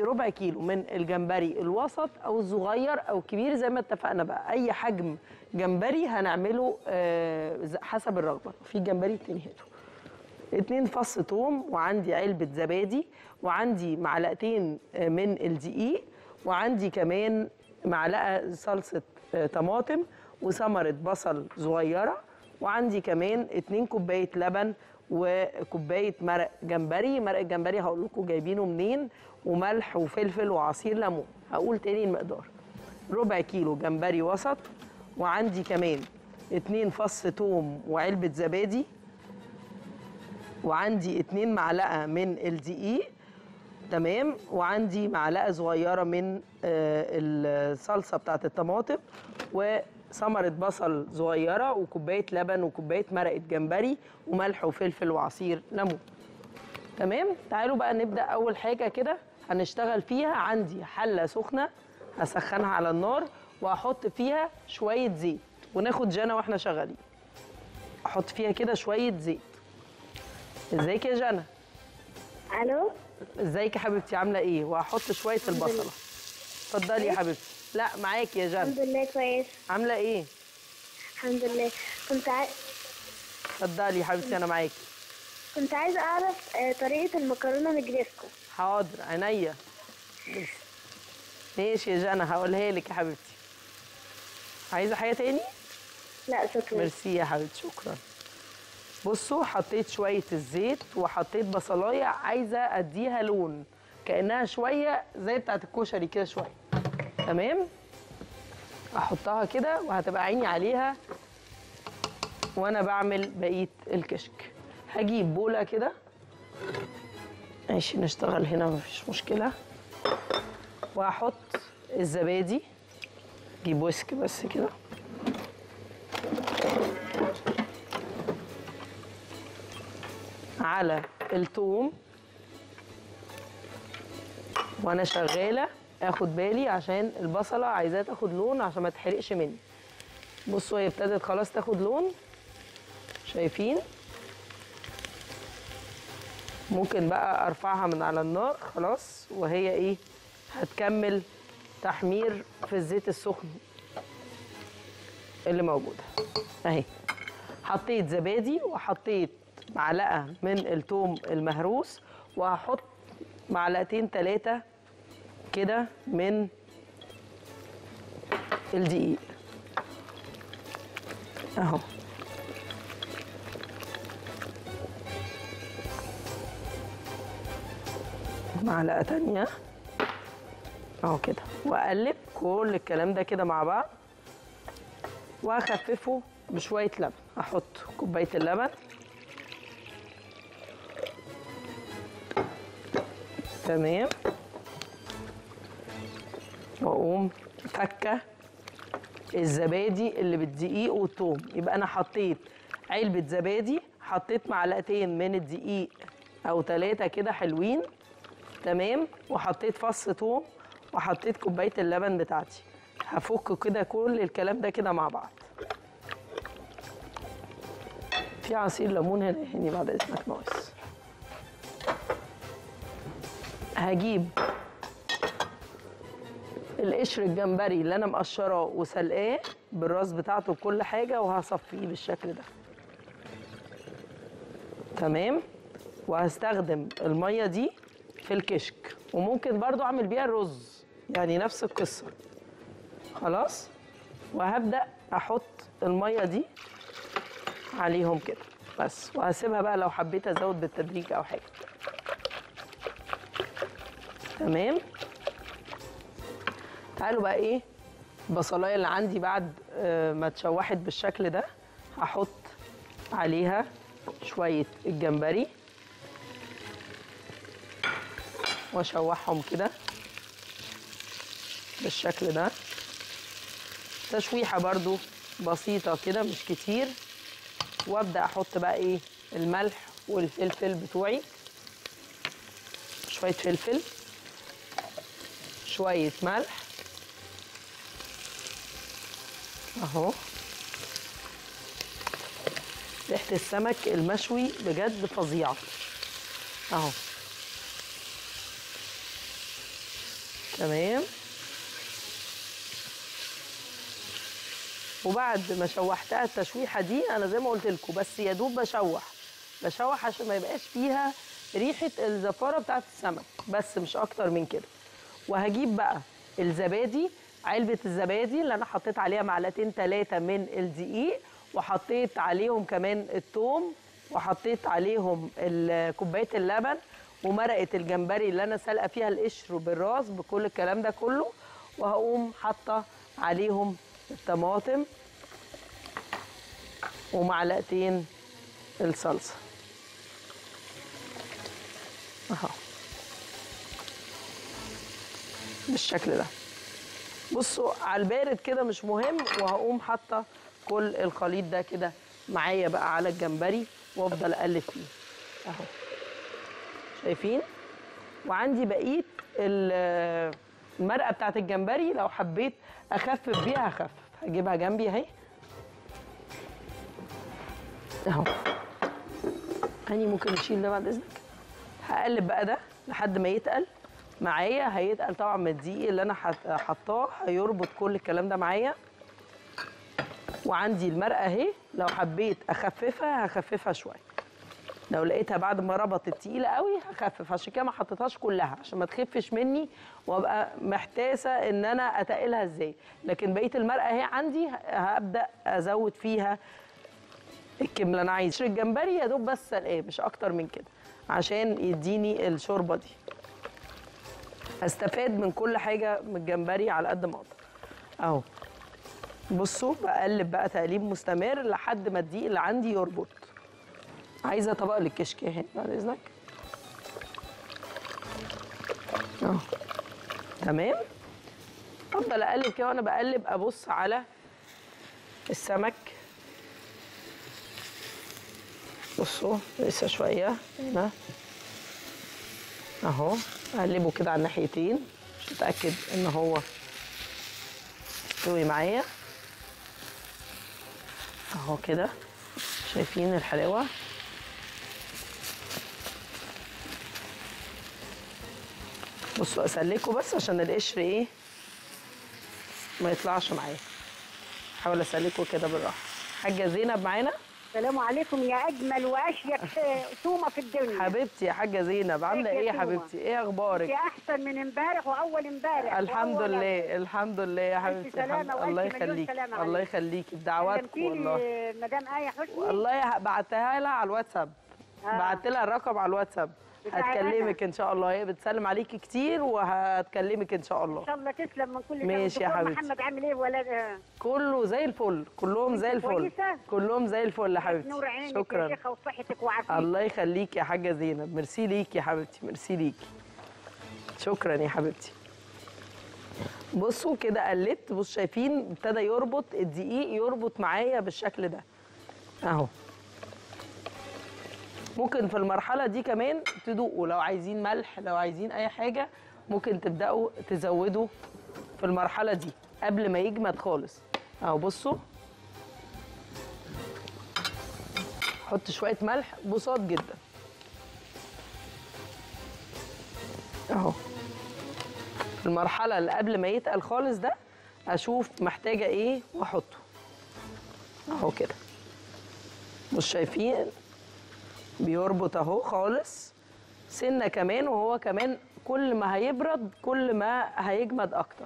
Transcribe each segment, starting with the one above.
ربع كيلو من الجمبري الوسط او الصغير او الكبير زي ما اتفقنا بقى اي حجم جمبري هنعمله آه، ز- حسب الرغبه في جمبري التاني هاته اتنين فص توم وعندي علبة زبادي وعندي معلقتين آه، من الدقيق وعندي كمان معلقة صلصة آه، طماطم وثمرة بصل صغيرة وعندي كمان اتنين كوباية لبن وكوباية مرق جمبري مرق الجمبري هقول لكم جايبينه منين وملح وفلفل وعصير ليمون هقول تاني المقدار ربع كيلو جمبري وسط وعندي كمان اتنين فص توم وعلبة زبادي وعندي اتنين معلقه من الدقيق تمام وعندي معلقه صغيره من آه، الصلصه بتاعت الطماطم وثمره بصل صغيره وكوبايه لبن وكوبايه مرقه جمبري وملح وفلفل وعصير ليمون تمام تعالوا بقى نبدا اول حاجه كده هنشتغل فيها عندي حله سخنه هسخنها على النار وهحط فيها شويه زيت وناخد جنى واحنا شغالين احط فيها كده شويه زيت ازيك يا جنى الو ازيك يا حبيبتي عامله ايه وهحط شويه البصله اتفضلي يا حبيبتي لا معاكي يا الحمد جنى لله كويس عامله ايه الحمد لله كنت عاي... اتفضلي يا حبيبتي انا معاكي كنت عايزه اعرف آه، طريقه المكرونه نجريسكو حاضر عينيا بس. ماشي يا جنى هقولها لك يا حبيبتي عايزه حاجه تاني لا شكرا ميرسي يا حبيبتي شكرا بصوا حطيت شويه الزيت وحطيت بصلايه عايزه اديها لون كانها شويه زي بتاعه الكشري كده شويه تمام احطها كده وهتبقى عيني عليها وانا بعمل بقيه الكشك هجيب بوله كده ماشي نشتغل هنا مفيش مشكله وهحط الزبادي جيب ويسك بس كده على الثوم وانا شغاله اخد بالي عشان البصله عايزاها تاخد لون عشان ما تحرقش مني بصوا هي ابتدت خلاص تاخد لون شايفين ممكن بقى ارفعها من على النار خلاص وهي ايه هتكمل تحمير في الزيت السخن اللي موجوده اهي حطيت زبادي وحطيت معلقه من الثوم المهروس وهحط معلقتين ثلاثه كده من الدقيق اهو معلقه تانية اهو كده واقلب كل الكلام ده كده مع بعض وهخففه بشويه لبن احط كوبايه اللبن تمام واقوم فكه الزبادي اللي بالدقيق والثوم يبقى انا حطيت علبه زبادي حطيت معلقتين من الدقيق او ثلاثه كده حلوين تمام وحطيت فص ثوم وحطيت كوبايه اللبن بتاعتي هفك كده كل الكلام ده كده مع بعض في عصير ليمون هنا هني بعد اذنك ناقص هجيب القشر الجمبري اللي انا مقشراه وسلقاه بالراس بتاعته بكل حاجه وهصفيه بالشكل ده تمام وهستخدم الميه دي في الكشك وممكن برضو اعمل بيها الرز يعني نفس القصه خلاص وهبدا احط الميه دي عليهم كده بس وهسيبها بقى لو حبيت ازود بالتدريج او حاجه تمام تعالوا بقى ايه البصلايه اللي عندي بعد آه، ما اتشوحت بالشكل ده هحط عليها شويه الجمبري واشوحهم كده بالشكل ده تشويحه برضو بسيطه كده مش كتير وابدا احط بقى ايه الملح والفلفل بتوعي شويه فلفل شويه ملح اهو ريحه السمك المشوي بجد فظيعه اهو تمام وبعد ما شوحتها التشويحه دي انا زي ما قلت لكم بس يا دوب بشوح بشوح عشان ما يبقاش فيها ريحه الزفاره بتاعت السمك بس مش اكتر من كده وهجيب بقى الزبادي علبه الزبادي اللي انا حطيت عليها معلقتين ثلاثه من الدقيق وحطيت عليهم كمان الثوم وحطيت عليهم ال- كوبايه اللبن ومرقه الجمبري اللي انا سالقه فيها القشر بالراس بكل الكلام ده كله وهقوم حاطه عليهم الطماطم ومعلقتين الصلصه اهو بالشكل ده بصوا على البارد كده مش مهم وهقوم حاطه كل الخليط ده كده معايا بقى على الجمبري وافضل اقلب فيه اهو شايفين وعندي بقيه ال- المرقه بتاعت الجمبري لو حبيت اخفف بيها هخفف هجيبها جنبي اهي اهو هاني ممكن نشيل ده بعد اذنك هقلب بقى ده لحد ما يتقل معايا هيتقل طبعا من الدقيق اللي انا حط- حطاه هيربط كل الكلام ده معايا وعندي المرقه اهي لو حبيت اخففها هخففها شويه لو لقيتها بعد ما ربطت تقيله قوي هخفف عشان كده ما حطيتهاش كلها عشان ما تخفش مني وابقى محتاسه ان انا اتقلها ازاي لكن بقيه المرقه اهي عندي هبدا ازود فيها الكم اللي انا عايز الجمبري يا دوب بس سلقاه مش اكتر من كده عشان يديني الشوربه دي استفاد من كل حاجه من الجمبري على قد ما اقدر اهو بصوا بقلب بقى تقليب مستمر لحد ما الدقيق اللي عندي يربط عايزه طبق للكشك اهي بعد اذنك اهو تمام افضل اقلب كده وانا بقلب ابص على السمك بصوا لسه شويه هنا اهو اقلبه كده على الناحيتين عشان اتاكد ان هو يستوي معايا اهو كده شايفين الحلاوه بصوا اسلكه بس عشان القشر ايه ما يطلعش معايا احاول اسلكه كده بالراحه حاجه زينب معانا السلام عليكم يا اجمل واشيك تومه في الدنيا حبيبتي يا حاجه زينب عامله ازيك ايه يا يا تومة؟ حبيبتي ايه اخبارك انت احسن من امبارح واول امبارح الحمد وأول- لله الحمد لله يا ألف حبيبتي سلامة الحمد- وألف الله مليون يخليكي سلامة الله عليك. يخليكي بدعواتكم كلمتيلي والله مدام ايه حسني والله بعتها لها على الواتساب آه. بعت لها الرقم على الواتساب بتاع هتكلمك ان شاء الله هي بتسلم عليكي كتير وهتكلمك ان شاء الله ان شاء الله تسلم من كل ماشي يا دكتور حبيبتي. محمد عامل ايه ولا كله زي الفل كلهم زي الفل كويسة؟ كلهم زي الفل يا حبيبتي نور عينك شكرا يا شيخه وصحتك وعافيتك الله يخليك يا حاجه زينب ميرسي ليكي يا حبيبتي ميرسي ليكي شكرا يا حبيبتي بصوا كده قلبت بصوا شايفين ابتدى يربط الدقيق يربط معايا بالشكل ده اهو ممكن في المرحله دي كمان تدوقوا لو عايزين ملح لو عايزين اي حاجه ممكن تبداوا تزودوا في المرحله دي قبل ما يجمد خالص اهو بصوا حط شويه ملح بساط جدا اهو في المرحله اللي قبل ما يتقل خالص ده اشوف محتاجه ايه واحطه اهو كده مش شايفين بيربط اهو خالص سنه كمان وهو كمان كل ما هيبرد كل ما هيجمد اكتر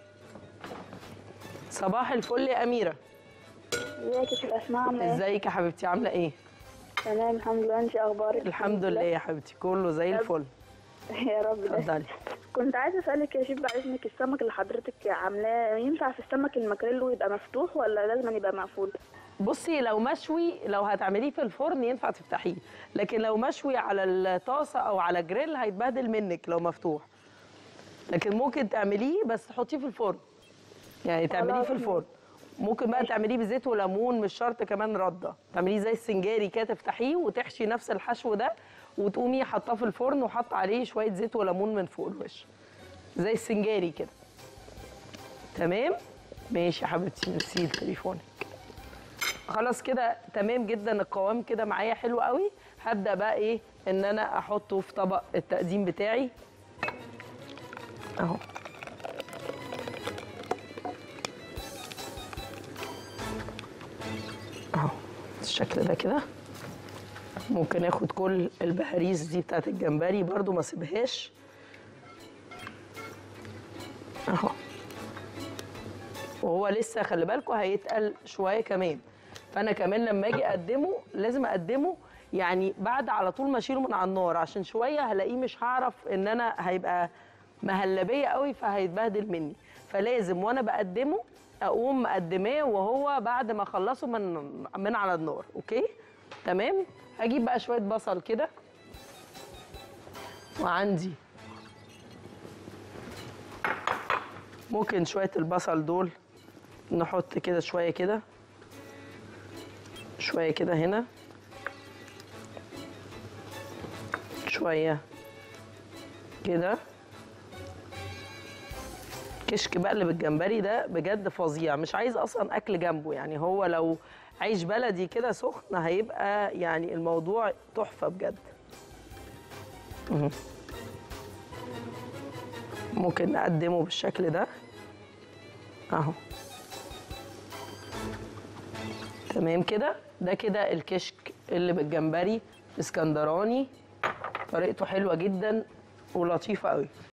صباح الفل يا اميره ازيك يا شيخ اسماء عامله ايه؟ ازيك يا حبيبتي عامله ايه تمام الحمد لله انت اخبارك؟ الحمد لله يا حبيبتي كله زي الفل يا رب ده. اتفضلي كنت عايزه اسالك يا شيخ بعد اذنك السمك اللي حضرتك عاملاه ينفع في السمك المكريلو يبقى مفتوح ولا لازم يبقى مقفول؟ بصي لو مشوي لو هتعمليه في الفرن ينفع تفتحيه لكن لو مشوي على الطاسه او على جريل هيتبهدل منك لو مفتوح لكن ممكن تعمليه بس تحطيه في الفرن يعني تعمليه في خلاص الفرن ممكن بقى تعمليه بزيت وليمون مش شرط كمان رده تعمليه زي السنجاري كده تفتحيه وتحشي نفس الحشو ده وتقومي حاطاه في الفرن وحط عليه شويه زيت وليمون من فوق الوش زي السنجاري كده تمام ماشي يا حبيبتي ميرسي لتليفونك خلاص كده تمام جدا القوام كده معايا حلو قوي هبدا بقى ايه ان انا احطه في طبق التقديم بتاعي اهو بالشكل ده كده ممكن اخد كل البهاريز دي بتاعت الجمبري برضو ما سيبهاش اهو وهو لسه خلي بالكم هيتقل شويه كمان فانا كمان لما اجي اقدمه لازم اقدمه يعني بعد على طول ما اشيله من على النار عشان شويه هلاقيه مش هعرف ان انا هيبقى مهلبيه قوي فهيتبهدل مني فلازم وانا بقدمه اقوم مقدماه وهو بعد ما اخلصه من من على النار اوكي تمام هجيب بقى شويه بصل كده وعندي ممكن شويه البصل دول نحط كده شويه كده شويه كده هنا شويه كده كشك بقلب الجمبري ده بجد فظيع مش عايز اصلا اكل جنبه يعني هو لو عيش بلدي كده سخن هيبقى يعني الموضوع تحفه بجد مهم. ممكن نقدمه بالشكل ده اهو تمام كده ده كده الكشك اللي بالجمبري اسكندراني طريقته حلوه جدا ولطيفه قوي